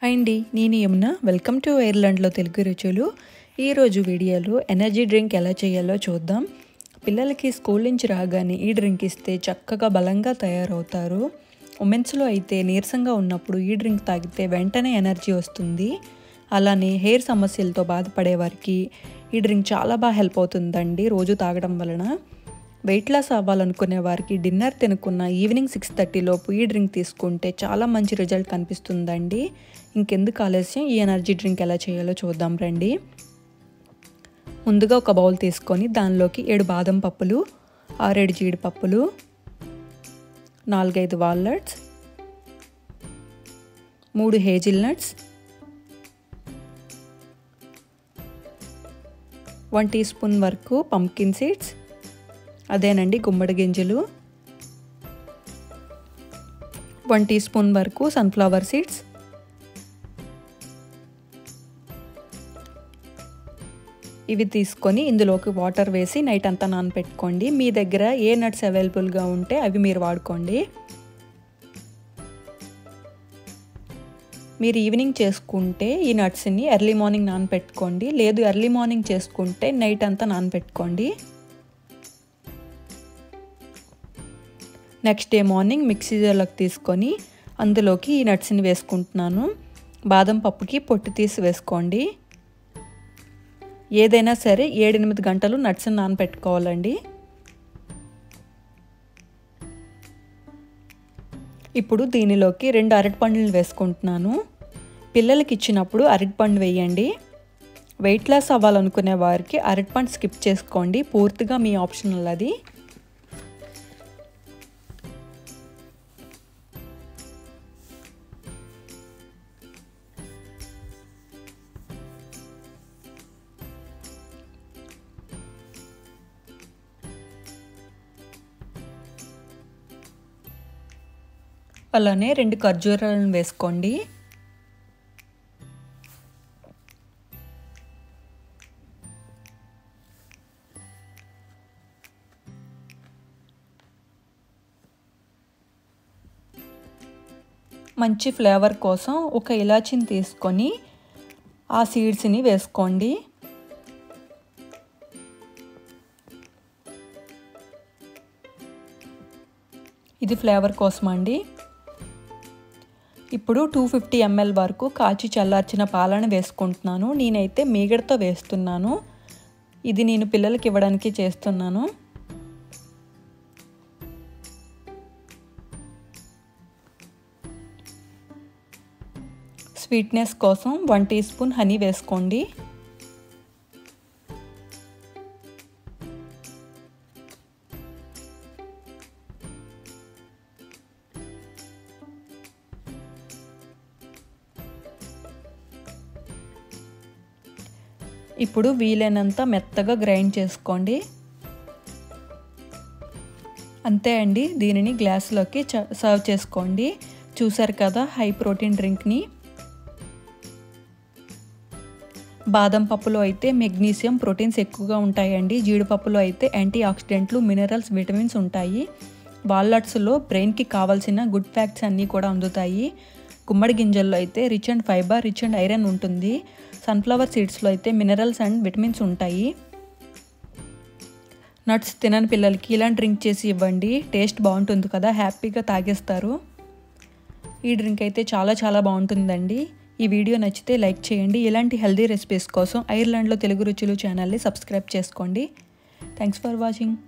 hi అండి నేను Yamuna welcome to ఐర్లాండ్లో తెలుగు రుచులు ఈరోజు వీడియోలో ఎనర్జీ డ్రింక్ ఎలా చేయాలో చూద్దాం పిల్లలకి స్కూల్ నుంచి రాగానే ఈ డ్రింక్ ఇస్తే చక్కగా బలంగా తయారవుతారు ఉమెన్స్లో అయితే నీరసంగా ఉన్నప్పుడు ఈ డ్రింక్ తాగితే వెంటనే ఎనర్జీ వస్తుంది అలానే హెయిర్ సమస్యలతో బాధపడే వారికి ఈ డ్రింక్ చాలా బాగా హెల్ప్ అవుతుందండి రోజు తాగడం వలన వెయిట్ లాస్ అవ్వాలనుకునే వారికి డిన్నర్ తినుకున్న ఈవినింగ్ సిక్స్ థర్టీ లోపు ఈ డ్రింక్ తీసుకుంటే చాలా మంచి రిజల్ట్ కనిపిస్తుందండి ఇంకెందుకు ఆలస్యం ఈ ఎనర్జీ డ్రింక్ ఎలా చేయాలో చూద్దాం రండి ముందుగా ఒక బౌల్ తీసుకొని దానిలోకి ఏడు బాదం పప్పులు ఆరేడు జీడిపప్పులు నాలుగైదు వాల్నట్స్ మూడు hazelnuts one teaspoon వరకు పంకిన్ సీడ్స్ అదేనండి గుమ్మడి గింజలు వన్ టీ స్పూన్ వరకు సన్ఫ్లవర్ సీడ్స్ ఇవి తీసుకొని ఇందులోకి వాటర్ వేసి నైట్ అంతా నానపెట్టుకోండి మీ దగ్గర ఏ నట్స్ అవైలబుల్గా ఉంటే అవి మీరు వాడుకోండి మీరు ఈవినింగ్ చేసుకుంటే ఈ నట్స్ని ఎర్లీ మార్నింగ్ నానపెట్టుకోండి లేదు ఎర్లీ మార్నింగ్ చేసుకుంటే నైట్ అంతా నానపెట్టుకోండి నెక్స్ట్ డే మార్నింగ్ మిక్సీ జార్లోకి తీసుకొని అందులోకి ఈ నట్స్ని వేసుకుంటున్నాను బాదం పప్పుకి పొట్టు తీసి వేసుకోండి ఏదైనా సరే ఏడెనిమిది గంటలు నట్స్ని నానపెట్టుకోవాలండి ఇప్పుడు దీనిలోకి రెండు అరటిపండ్లు వేసుకుంటున్నాను పిల్లలకి ఇచ్చినప్పుడు అరటిపండు వేయండి వెయిట్ లాస్ అవ్వాలనుకునే వారికి అరటిపండు స్కిప్ చేసుకోండి పూర్తిగా మీ ఆప్షనల్ అది అలానే రెండు ఖర్జూరాలను వేసుకోండి మంచి ఫ్లేవర్ కోసం ఒక ఇలాచిని తీసుకొని ఆ సీడ్స్ని వేసుకోండి ఇది ఫ్లేవర్ కోసం అండి ఇప్పుడు టూ ఫిఫ్టీ ఎంఎల్ వరకు కాచి చల్లార్చిన పాలను వేసుకుంటున్నాను నేనైతే మీగడతో వేస్తున్నాను ఇది నేను పిల్లలకి ఇవ్వడానికి చేస్తున్నాను స్వీట్నెస్ కోసం వన్ టీ స్పూన్ హనీ వేసుకోండి ఇప్పుడు వీలైనంత మెత్తగా గ్రైండ్ చేసుకోండి అంతే అండి దీనిని గ్లాస్లోకి సర్వ్ చేసుకోండి చూసారు కదా హై ప్రోటీన్ డ్రింక్ని బాదం పప్పులో అయితే మెగ్నీషియం ప్రోటీన్స్ ఎక్కువగా ఉంటాయండి జీడిపప్పులో అయితే యాంటీ ఆక్సిడెంట్లు మినరల్స్ విటమిన్స్ ఉంటాయి వాల్నట్స్లో బ్రెయిన్కి కావాల్సిన గుడ్ ఫ్యాక్ట్స్ అన్నీ కూడా అందుతాయి గుమ్మడి గింజల్లో అయితే rich and fiber rich and iron ఉంటుంది సన్ఫ్లవర్ సీడ్స్లో అయితే మినరల్స్ అండ్ విటమిన్స్ ఉంటాయి నట్స్ తినని పిల్లలకి ఇలా డ్రింక్ చేసి ఇవ్వండి టేస్ట్ బాగుంటుంది కదా హ్యాపీగా తాగేస్తారు ఈ డ్రింక్ అయితే చాలా చాలా బాగుంటుందండి ఈ వీడియో నచ్చితే లైక్ చేయండి ఇలాంటి హెల్దీ రెసిపీస్ కోసం ఐర్లాండ్లో తెలుగు రుచులు ఛానల్ని సబ్స్క్రైబ్ చేసుకోండి థ్యాంక్స్ ఫర్ వాచింగ్